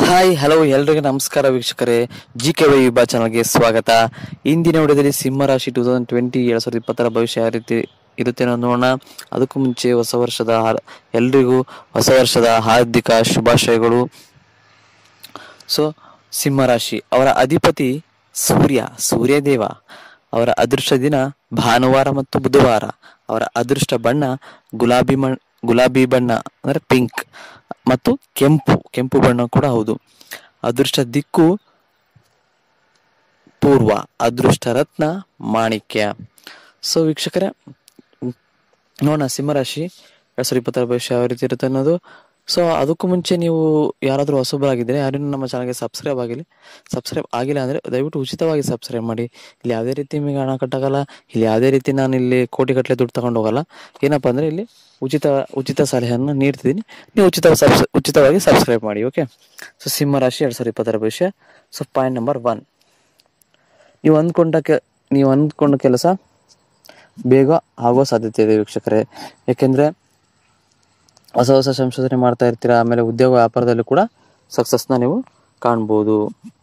hi hello ಎಲ್ರಿಗೂ ನಮಸ್ಕಾರ ವೀಕ್ಷಕರೇ ಜಿ ಕೆ ವೈ ವಿಭಾ ಚಾನಲ್ಗೆ ಸ್ವಾಗತ ಇಂದಿನ ವಿಡಿಯೋದಲ್ಲಿ ಸಿಂಹ ರಾಶಿ ಟೂ ತೌಸಂಡ್ ಟ್ವೆಂಟಿ ಎರಡ್ ಸಾವಿರದ ಇಪ್ಪತ್ತರ ಭವಿಷ್ಯ ಯಾವ ರೀತಿ ಇರುತ್ತೆ ಅನ್ನೋದು ನೋಡೋಣ ಅದಕ್ಕೂ ಮುಂಚೆ ಹೊಸ ವರ್ಷದ ಹಾರ್- ಎಲ್ರಿಗೂ ಹೊಸ ವರ್ಷದ ಹಾರ್ದಿಕ ಶುಭಾಶಯಗಳು ಸೊ ಸಿಂಹ ರಾಶಿ ಅವರ ಅಧಿಪತಿ ಸೂರ್ಯ ಸೂರ್ಯದೇವ ಅವರ ಅದೃಷ್ಟ ದಿನ ಭಾನುವಾರ ಮತ್ತು ಬುಧವಾರ ಅವರ ಅದೃಷ್ಟ ಬಣ್ಣ ಗುಲಾಬಿ ಮಣ್ ಗುಲಾಬಿ ಬಣ್ಣ ಅಂದ್ರೆ ಪಿಂಕ್ ಮತ್ತು ಕೆಂಪು ಕೆಂಪು ಬಣ್ಣ ಕೂಡ ಹೌದು ಅದೃಷ್ಟ ದಿಕ್ಕು ಪೂರ್ವ ಅದೃಷ್ಟ ರತ್ನ ಮಾಣಿಕ್ಯ ಸೊ ವೀಕ್ಷಕರೇ ನೋಡೋಣ ಸಿಂಹರಾಶಿ ಎರಡ್ ಸಾವಿರದ ಇಪ್ಪತ್ತರ ಭವಿಷ್ಯ ಯಾವ ರೀತಿ ಇರುತ್ತೆ ಅನ್ನೋದು ಸೊ ಅದಕ್ಕೂ ಮುಂಚೆ ನೀವು ಯಾರಾದರೂ ಹೊಸಬರಾಗಿದ್ದರೆ ಯಾರೂ ನಮ್ಮ ಚಾನಲ್ಗೆ ಸಬ್ಸ್ಕ್ರೈಬ್ ಆಗಿಲ್ಲ ಸಬ್ಸ್ಕ್ರೈಬ್ ಆಗಿಲ್ಲ ಅಂದರೆ ದಯವಿಟ್ಟು ಉಚಿತವಾಗಿ ಸಬ್ಸ್ಕ್ರೈಬ್ ಮಾಡಿ ಇಲ್ಲಿ ಯಾವುದೇ ರೀತಿ ನಿಮಗೆ ಹಣ ಕಟ್ಟಾಗಲ್ಲ ಇಲ್ಲಿ ಯಾವುದೇ ರೀತಿ ನಾನು ಇಲ್ಲಿ ಕೋಟಿ ಗಟ್ಟಲೆ ದುಡ್ಡು ತಗೊಂಡು ಹೋಗಲ್ಲ ಏನಪ್ಪ ಅಂದರೆ ಇಲ್ಲಿ ಉಚಿತ ಉಚಿತ ಸಲಹೆಯನ್ನು ನೀಡ್ತಿದ್ದೀನಿ ನೀವು ಉಚಿತ ಸಬ್ಸ್ ಉಚಿತವಾಗಿ ಸಬ್ಸ್ಕ್ರೈಬ್ ಮಾಡಿ ಓಕೆ ಸೊ ಸಿಂಹ ರಾಶಿ ಎರಡು ಸಾವಿರದ ಇಪ್ಪತ್ತರ ಭವಿಷ್ಯ ಸೊ ಪಾಯಿಂಟ್ ನಂಬರ್ ಒನ್ ನೀವು ಅಂದ್ಕೊಂಡ ಕೆ ನೀವು ಅಂದ್ಕೊಂಡ ಕೆಲಸ ಬೇಗ ಆಗೋ ಸಾಧ್ಯತೆ ಇದೆ ವೀಕ್ಷಕರೇ ಯಾಕೆಂದರೆ ಹೊಸ ಹೊಸ ಸಂಶೋಧನೆ ಮಾಡ್ತಾ ಇರ್ತೀರಾ ಆಮೇಲೆ ಉದ್ಯೋಗ ವ್ಯಾಪಾರದಲ್ಲೂ ಕೂಡ ಸಕ್ಸಸ್ನ ನೀವು ಕಾಣ್ಬೋದು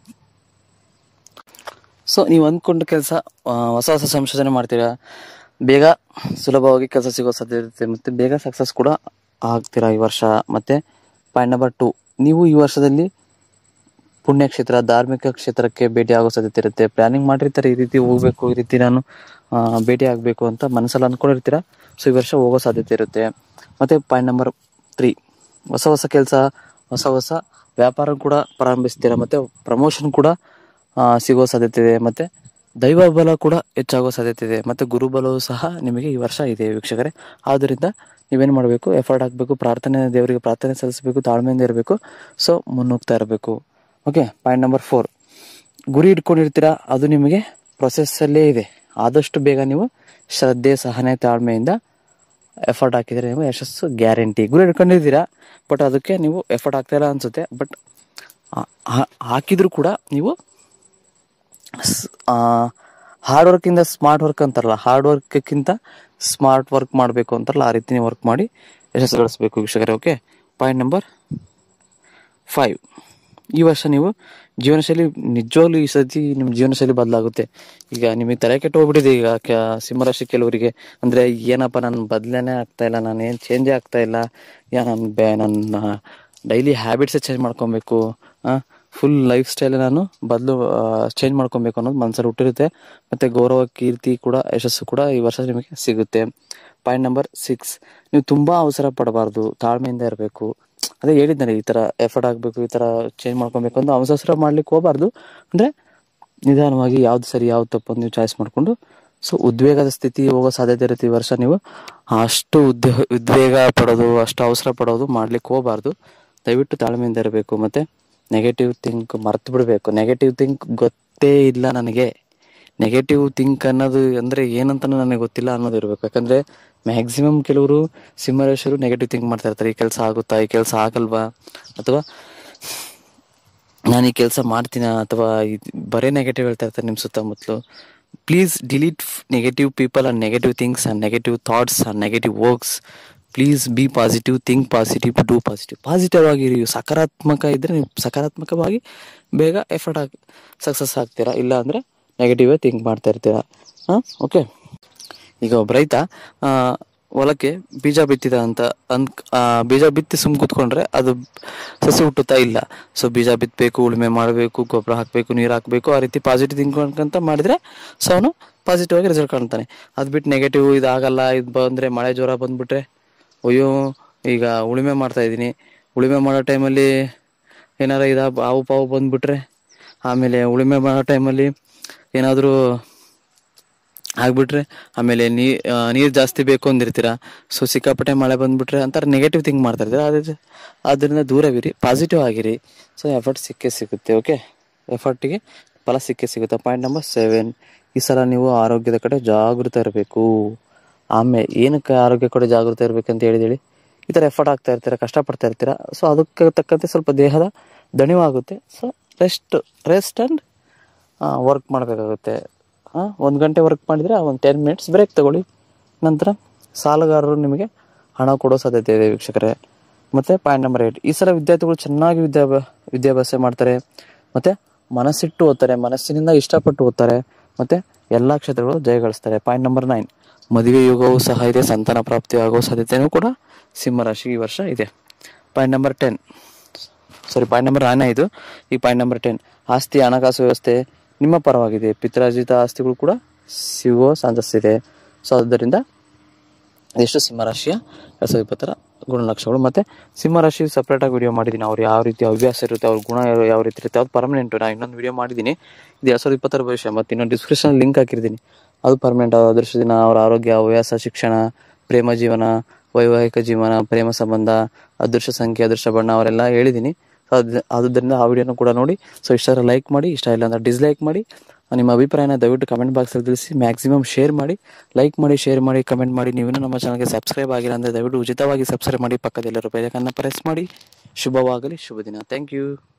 ಸೊ ನೀವು ಅಂದ್ಕೊಂಡ ಕೆಲಸ ಹೊಸ ಹೊಸ ಸಂಶೋಧನೆ ಮಾಡ್ತೀರಾ ಬೇಗ ಸುಲಭವಾಗಿ ಕೆಲಸ ಸಿಗೋ ಸಾಧ್ಯತೆ ಇರುತ್ತೆ ಮತ್ತು ಬೇಗ ಸಕ್ಸಸ್ ಕೂಡ ಆಗ್ತೀರಾ ಈ ವರ್ಷ ಮತ್ತು ಪಾಯಿಂಟ್ ನಂಬರ್ ಟು ನೀವು ಈ ವರ್ಷದಲ್ಲಿ ಪುಣ್ಯಕ್ಷೇತ್ರ ಧಾರ್ಮಿಕ ಕ್ಷೇತ್ರಕ್ಕೆ ಭೇಟಿ ಆಗೋ ಸಾಧ್ಯತೆ ಇರುತ್ತೆ ಪ್ಲಾನಿಂಗ್ ಮಾಡಿರ್ತಾರೆ ಈ ರೀತಿ ಹೋಗ್ಬೇಕು ಈ ರೀತಿ ನಾನು ಆ, ಭೇಟಿ ಆಗಬೇಕು ಅಂತ ಮನಸ್ಸಲ್ಲಿ ಅಂದ್ಕೊಂಡಿರ್ತೀರಾ ಸೊ ಈ ವರ್ಷ ಹೋಗೋ ಸಾಧ್ಯತೆ ಇರುತ್ತೆ ಮತ್ತೆ ಪಾಯಿಂಟ್ ನಂಬರ್ ತ್ರೀ ಹೊಸ ಹೊಸ ಕೆಲಸ ಹೊಸ ಹೊಸ ವ್ಯಾಪಾರ ಕೂಡ ಪ್ರಾರಂಭಿಸ್ತೀರಾ ಮತ್ತೆ ಪ್ರಮೋಷನ್ ಕೂಡ ಆ, ಸಿಗೋ ಸಾಧ್ಯತೆ ಇದೆ ಮತ್ತೆ ದೈವ ಬಲ ಕೂಡ ಹೆಚ್ಚಾಗೋ ಸಾಧ್ಯತೆ ಇದೆ ಮತ್ತೆ ಗುರುಬಲವು ಸಹ ನಿಮಗೆ ಈ ವರ್ಷ ಇದೆ ವೀಕ್ಷಕರೇ ಆದ್ದರಿಂದ ನೀವೇನು ಮಾಡಬೇಕು ಎಫರ್ಟ್ ಹಾಕಬೇಕು ಪ್ರಾರ್ಥನೆ ದೇವರಿಗೆ ಪ್ರಾರ್ಥನೆ ಸಲ್ಲಿಸಬೇಕು ತಾಳ್ಮೆಯಿಂದ ಇರಬೇಕು ಸೊ ಮುನ್ನುಗ್ತಾ ಇರಬೇಕು ಓಕೆ ಪಾಯಿಂಟ್ ನಂಬರ್ ಫೋರ್ ಗುರಿ ಇಟ್ಕೊಂಡಿರ್ತೀರಾ ಅದು ನಿಮಗೆ ಪ್ರೊಸೆಸ್ಸಲ್ಲೇ ಇದೆ ಆದಷ್ಟು ಬೇಗ ನೀವು ಶ್ರದ್ಧೆ ಸಹನೆ ತಾಳ್ಮೆಯಿಂದ ಎಫರ್ಟ್ ಹಾಕಿದರೆ ನೀವು ಯಶಸ್ಸು ಗ್ಯಾರಂಟಿ ಗುರಿ ಇಟ್ಕೊಂಡಿದ್ದೀರಾ ಬಟ್ ಅದಕ್ಕೆ ನೀವು ಎಫರ್ಟ್ ಆಗ್ತಾ ಇಲ್ಲ ಅನ್ಸುತ್ತೆ ಬಟ್ ಹಾಕಿದ್ರು ಕೂಡ ನೀವು ಹಾರ್ಡ್ ವರ್ಕಿಂದ ಸ್ಮಾರ್ಟ್ ವರ್ಕ್ ಅಂತಾರಲ್ಲ ಹಾರ್ಡ್ ವರ್ಕ್ಕಿಂತ ಸ್ಮಾರ್ಟ್ ವರ್ಕ್ ಮಾಡಬೇಕು ಅಂತಾರಲ್ಲ ಆ ರೀತಿ ನೀವು ವರ್ಕ್ ಮಾಡಿ ಯಶಸ್ಸು ಗಳಿಸ್ಬೇಕು ವೀಕ್ಷಕರೇ ಓಕೆ ಪಾಯಿಂಟ್ ನಂಬರ್ ಫೈವ್ ಈ ವರ್ಷ ನೀವು ಜೀವನಶೈಲಿ ನಿಜವಾಗ್ಲೂ ಈ ಸತಿ ನಿಮ್ಮ ಜೀವನಶೈಲಿ ಬದಲಾಗುತ್ತೆ ಈಗ ನಿಮಗೆ ತಲೆ ಕೆಟ್ಟು ಹೋಗ್ಬಿಟ್ಟಿದೆ ಈಗ ಕ- ಸಿಂಹರಾಶಿ ಕೆಲವರಿಗೆ ಅಂದ್ರೆ ಏನಪ್ಪ ನನ್ನ ಬದಲೇನೆ ಆಗ್ತಾ ಇಲ್ಲ ನಾನು ಏನು ಚೇಂಜೇ ಆಗ್ತಾ ಇಲ್ಲ ಯಾ ನನ್ನ ಬೆ ನನ್ನ ಡೈಲಿ ಹ್ಯಾಬಿಟ್ಸೇ ಚೇಂಜ್ ಮಾಡ್ಕೊಬೇಕು ಫುಲ್ ಲೈಫ್ ಸ್ಟೈಲ್ ನಾನು ಬದಲು ಚೇಂಜ್ ಮಾಡ್ಕೊಬೇಕು ಅನ್ನೋದು ಮನಸ್ಸಲ್ಲಿ ಹುಟ್ಟಿರುತ್ತೆ ಮತ್ತೆ ಗೌರವ ಕೀರ್ತಿ ಕೂಡ ಯಶಸ್ಸು ಕೂಡ ಈ ವರ್ಷ ನಿಮಗೆ ಸಿಗುತ್ತೆ ಪಾಯಿಂಟ್ ನಂಬರ್ ಸಿಕ್ಸ್ ನೀವು ತುಂಬಾ ಅವಸರ ಪಡಬಾರ್ದು ತಾಳ್ಮೆಯಿಂದ ಇರಬೇಕು ಅದೇ ಹೇಳಿದ್ದಾರೆ ಈ ತರ ಎಫರ್ಟ್ ಆಗಬೇಕು ಈ ತರ ಚೇಂಜ್ ಮಾಡ್ಕೊಬೇಕು ಅಂತ ಅವಸರ ಮಾಡ್ಲಿಕ್ಕೆ ಹೋಗಬಾರ್ದು ಅಂದ್ರೆ ನಿಧಾನವಾಗಿ ಯಾವ್ದು ಸರಿ ಯಾವ್ದು ತಪ್ಪು ಅಂತ ನೀವು ಚಾಯ್ಸ್ ಮಾಡ್ಕೊಂಡು ಸೊ ಉದ್ವೇಗದ ಸ್ಥಿತಿ ಹೋಗೋ ಸಾಧ್ಯತೆ ಇರುತ್ತೆ ಈ ವರ್ಷ ನೀವು ಅಷ್ಟು ಉದ್ವೇ ಉದ್ವೇಗ ಪಡೋದು ಅಷ್ಟು ಅವಸರ ಪಡೋದು ಮಾಡ್ಲಿಕ್ಕೆ ಹೋಗಬಾರ್ದು ದಯವಿಟ್ಟು ತಾಳ್ಮೆಯಿಂದ ಇರಬೇಕು ಮತ್ತೆ ನೆಗೆಟಿವ್ ಥಿಂಕ್ ಮರ್ತು ಬಿಡಬೇಕು ನೆಗೆಟಿವ್ ಥಿಂಕ್ ಗೊತ್ತೇ ಇಲ್ಲ ನನಗೆ ನೆಗೆಟಿವ್ ಥಿಂಕ್ ಅನ್ನೋದು ಅಂದ್ರೆ ಏನಂತ ನನಗೆ ಗೊತ್ತಿಲ್ಲ ಅನ್ನೋದು ಇರಬೇಕು ಯಾಕಂದ್ರೆ ಮ್ಯಾಕ್ಸಿಮಮ್ ಕೆಲವರು ಸಿಂಹರೇಶರು ನೆಗೆಟಿವ್ ಥಿಂಕ್ ಮಾಡ್ತಾ ಇರ್ತಾರೆ ಈ ಕೆಲಸ ಆಗುತ್ತಾ ಈ ಕೆಲಸ ಆಗಲ್ವಾ ಅಥವಾ ನಾನು ಈ ಕೆಲಸ ಮಾಡ್ತೀನ ಅಥವಾ ಇದ್- ಬರೇ ನೆಗೆಟಿವ್ ಹೇಳ್ತಾ ಇರ್ತಾರೆ ನಿಮ್ಮ ಸುತ್ತಮುತ್ತಲು please delete negative people and negative things and negative thoughts and negative works please be positive think positive do positive positive ಆಗಿರಿ ಸಕಾರಾತ್ಮಕ ಇದ್ರೆ ನೀವು ಸಕಾರಾತ್ಮಕವಾಗಿ ಬೇಗ ಎಫರ್ಟ್ ಆಗಿ ಸಕ್ಸಸ್ ಆಗ್ತೀರಾ ಇಲ್ಲ ಅಂದ್ರೆ ನೆಗೆಟಿವ್ ಥಿಂಕ್ ಮಾಡ್ತಾ ಇರ್ತೀರಾ ಹಾಂ ಓಕೆ ಈಗ ಒಬ್ಬ ರೈತ ಆ, ಹೊಲಕ್ಕೆ ಬೀಜ ಬಿತ್ತಿದ ಅಂತ ಅಂದ್ ಆ, ಬೀಜ ಬಿತ್ತಿ ಸುಮ್ ಕೂತ್ಕೊಂಡ್ರೆ ಅದು ಸಸಿ ಹುಟ್ಟುತ್ತಾ ಇಲ್ಲ ಸೊ ಬೀಜ ಬಿತ್ತಬೇಕು ಉಳುಮೆ ಮಾಡಬೇಕು ಗೊಬ್ಬರ ಹಾಕಬೇಕು ನೀರು ಹಾಕಬೇಕು ಆ ರೀತಿ ಪಾಸಿಟಿವ್ ಥಿಂಕ್ ಅಂತ ಮಾಡಿದ್ರೆ ಸೊ ಅವನು ಪಾಸಿಟಿವ್ ಆಗಿ ರಿಸಲ್ಟ್ ಕಾಣ್ತಾನೆ ಅದು ಬಿಟ್ಟು ನೆಗೆಟಿವ್ ಇದಾಗಲ್ಲ ಇದು ಬಂದರೆ ಮಳೆ ಜ್ವರ ಬಂದ್ಬಿಟ್ರೆ ಅಯ್ಯೋ ಈಗ ಉಳುಮೆ ಮಾಡ್ತಾ ಇದ್ದೀನಿ ಉಳುಮೆ ಮಾಡೋ ಟೈಮಲ್ಲಿ ಏನಾರ ಇದ ಹಾವು ಪಾವು ಬಂದ್ಬಿಟ್ರೆ ಆಮೇಲೆ ಉಳುಮೆ ಮಾಡೋ ಟೈಮಲ್ಲಿ ಏನಾದರೂ ಆಗ್ಬಿಟ್ರೆ ಆಮೇಲೆ ನೀ ನೀರು ಜಾಸ್ತಿ ಬೇಕು ಅಂದಿರ್ತೀರಾ ಸೊ ಸಿಕ್ಕಾಪಟ್ಟೆ ಮಳೆ ಬಂದ್ಬಿಟ್ರೆ ಅಂತಾರೆ ನೆಗೆಟಿವ್ ಥಿಂಕ್ ಮಾಡ್ತಾ ಇರ್ತೀರ ಅದ್ರ ಅದರಿಂದ ದೂರವಿರಿ ಪಾಸಿಟಿವ್ ಆಗಿರಿ ಸೊ ಎಫರ್ಟ್ ಸಿಕ್ಕೇ ಸಿಗುತ್ತೆ ಓಕೆ ಎಫರ್ಟಿಗೆ ಫಲ ಸಿಕ್ಕೇ ಸಿಗುತ್ತೆ ಪಾಯಿಂಟ್ ನಂಬರ್ ಸೆವೆನ್ ಈ ಸಲ ನೀವು ಆರೋಗ್ಯದ ಕಡೆ ಜಾಗೃತ ಇರಬೇಕು ಆಮೇಲೆ ಏನಕ್ಕೆ ಆರೋಗ್ಯ ಕಡೆ ಜಾಗೃತ ಇರಬೇಕಂತ ಹೇಳಿದೇಳಿ ಈ ಥರ ಎಫರ್ಟ್ ಆಗ್ತಾ ಇರ್ತೀರ ಕಷ್ಟಪಡ್ತಾ ಇರ್ತೀರ ಸೊ ಅದಕ್ಕೆ ತಕ್ಕಂತೆ ಸ್ವಲ್ಪ ದೇಹದ ದಣಿವಾಗುತ್ತೆ so rest rest and work ಮಾಡಬೇಕಾಗುತ್ತೆ ಹಾಂ ಒಂದು ಗಂಟೆ ವರ್ಕ್ ಮಾಡಿದರೆ ಒಂದು ಟೆನ್ ಮಿನಿಟ್ಸ್ ಬ್ರೇಕ್ ತಗೊಳ್ಳಿ ನಂತರ ಸಾಲಗಾರರು ನಿಮಗೆ ಹಣ ಕೊಡೋ ಸಾಧ್ಯತೆ ಇದೆ ವೀಕ್ಷಕರೇ ಮತ್ತು ಪಾಯಿಂಟ್ ನಂಬರ್ ಏಟ್ ಈ ಸಲ ವಿದ್ಯಾರ್ಥಿಗಳು ಚೆನ್ನಾಗಿ ವಿದ್ಯಾಭ್ಯಾಸ ವಿದ್ಯಾಭ್ಯಾಸ ಮಾಡ್ತಾರೆ ಮತ್ತು ಮನಸ್ಸಿಟ್ಟು ಓದ್ತಾರೆ ಮನಸ್ಸಿನಿಂದ ಇಷ್ಟಪಟ್ಟು ಓದ್ತಾರೆ ಮತ್ತು ಎಲ್ಲ ಕ್ಷೇತ್ರಗಳು ಜಯಗಳಿಸ್ತಾರೆ ಪಾಯಿಂಟ್ ನಂಬರ್ ನೈನ್ ಮದುವೆ ಯೋಗವೂ ಸಹ ಇದೆ ಸಂತಾನ ಪ್ರಾಪ್ತಿ ಆಗೋ ಸಾಧ್ಯತೆಯೂ ಕೂಡ ಸಿಂಹರಾಶಿ ಈ ವರ್ಷ ಇದೆ point number ten sorry point number nine ಇದು ಈ ಪಾಯಿಂಟ್ ನಂಬರ್ ಟೆನ್ ಆಸ್ತಿ ಹಣಕಾಸು ವ್ಯವಸ್ಥೆ ನಿಮ್ಮ ಪರವಾಗಿದೆ ಪಿತ್ರಾರ್ಜಿತ ಆಸ್ತಿಗಳು ಕೂಡ ಸಿಗೋ ಚಾನ್ಸಸ್ ಇದೆ ಸೊ ಆದ್ದರಿಂದ ಎಷ್ಟು ಸಿಂಹರಾಶಿಯ ಎರಡು ಸಾವಿರದ ಇಪ್ಪತ್ತರ ಗುಣಲಕ್ಷಣಗಳು ಮತ್ತು ಸಿಂಹರಾಶಿ ಸಪ್ರೇಟಾಗಿ ವಿಡಿಯೋ ಮಾಡಿದ್ದೀನಿ ಅವ್ರು ಯಾವ ರೀತಿ ಹವ್ಯಾಸ ಇರುತ್ತೆ ಅವ್ರ ಗುಣ ಯಾವ- ಯಾವ ರೀತಿ ಇರುತ್ತೆ ಅದು ಪರ್ಮನೆಂಟು ನಾನು ಇನ್ನೊಂದು ವಿಡಿಯೋ ಮಾಡಿದ್ದೀನಿ ಇದು ಎರಡು ಸಾವಿರದ ಇಪ್ಪತ್ತರ ಭವಿಷ್ಯ ಮತ್ತು ಇನ್ನೊಂದು ಡಿಸ್ಕ್ರಿಪ್ಷನ್ ಲಿಂಕ್ ಹಾಕಿರ್ತೀನಿ ಅದು ಪರ್ಮನೆಂಟ್ ಅದೃಷ್ಟ ದಿನ ಅವರ ಆರೋಗ್ಯ ಹವ್ಯಾಸ ಶಿಕ್ಷಣ ಪ್ರೇಮ ಜೀವನ ವೈವಾಹಿಕ ಜೀವನ ಪ್ರೇಮ ಸಂಬಂಧ ಅದೃಷ್ಟ ಸಂಖ್ಯೆ ಅದೃಷ್ಟ ಬಣ್ಣ ಅವರೆಲ್ಲ ಹೇಳಿದ್ದೀನಿ ಸೊ ಅದು ಆದ್ದರಿಂದ ಆ ವಿಡಿಯೋನ ಕೂಡ ನೋಡಿ ಸೊ ಇಷ್ಟ ಲೈಕ್ ಮಾಡಿ ಇಷ್ಟ ಇಲ್ಲ ಅಂದ್ರೆ ಡಿಸ್ಲೈಕ್ ಮಾಡಿ ನಿಮ್ಮ ಅಭಿಪ್ರಾಯನ ದಯವಿಟ್ಟು ಕಮೆಂಟ್ ಬಾಕ್ಸಲ್ಲಿ ತಿಳಿಸಿ ಮ್ಯಾಕ್ಸಿಮಮ್ ಶೇರ್ ಮಾಡಿ ಲೈಕ್ ಮಾಡಿ ಶೇರ್ ಮಾಡಿ ಕಮೆಂಟ್ ಮಾಡಿ ನೀವೇನು ನಮ್ಮ ಚಾನಲ್ಗೆ ಸಬ್ಸ್ಕ್ರೈಬ್ ಆಗಿಲ್ಲ ಅಂದರೆ ದಯವಿಟ್ಟು ಉಚಿತವಾಗಿ ಸಬ್ಸ್ಕ್ರೈಬ್ ಮಾಡಿ ಪಕ್ಕದಲ್ಲಿರೋ ಬೆಲಕನ್ನು ಪ್ರೆಸ್ ಮಾಡಿ ಶುಭವಾಗಲಿ ಶುಭ ದಿನ ಥ್ಯಾಂಕ್ ಯು